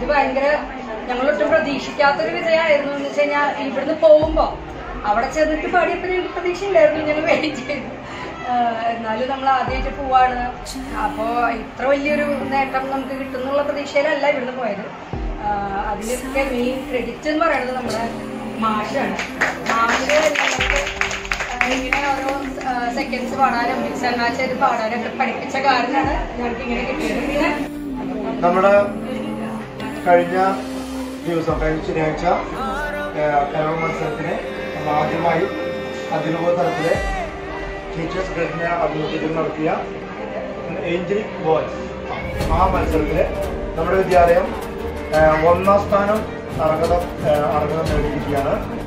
ഇത് ഭയങ്കര ഞങ്ങളൊട്ടും പ്രതീക്ഷിക്കാത്തൊരു വിജയമായിരുന്നു എന്ന് വെച്ച് കഴിഞ്ഞാൽ ഇവിടുന്ന് പോകുമ്പോ അവിടെ ചെന്നിട്ട് പാടിയപ്പോൾ ഞങ്ങൾക്ക് പ്രതീക്ഷയില്ലായിരുന്നു ഞങ്ങൾ വെയിറ്റ് ചെയ്തു ആഹ് എന്നാലും നമ്മൾ ആദ്യമായിട്ട് പോവാണ് അപ്പോൾ ഇത്ര വലിയൊരു നേട്ടം നമുക്ക് കിട്ടുന്നുള്ള പ്രതീക്ഷയിലല്ല ഇവിടുന്ന് പോയത് ആഹ് അതിലൊക്കെ മെയിൻ ക്രെഡിറ്റ് എന്ന് പറയുന്നത് നമ്മുടെ മാഷാണ് മാഷ് ഞങ്ങൾക്ക് ആഹ് ഇങ്ങനെ ഓരോ സെക്കൻഡ്സ് പാടാനും ചങ്ങാച്ചേരി പാടാനൊക്കെ പഠിപ്പിച്ച കാരണമാണ് ഞങ്ങൾക്ക് ഇങ്ങനെ കിട്ടിയത് പിന്നെ നമ്മുടെ കഴിഞ്ഞ ദിവസം കഴിഞ്ഞ ശനിയാഴ്ച കലോൾ മത്സരത്തിന് നമ്മൾ ആദ്യമായി അതിരൂപ തലത്തിലെ ടീച്ചേഴ്സ് ഗ്രേഡിന്റെ ആഭിമുഖ്യത്തിൽ നടത്തിയ ഏഞ്ചലിക് ബോയ്സ് ആ മത്സരത്തിൽ നമ്മുടെ വിദ്യാലയം ഏഹ്, ഒന്നാം സ്ഥാനം അർഹത ഏഹ്, അർഹത നേടിയിരിക്കുകയാണ്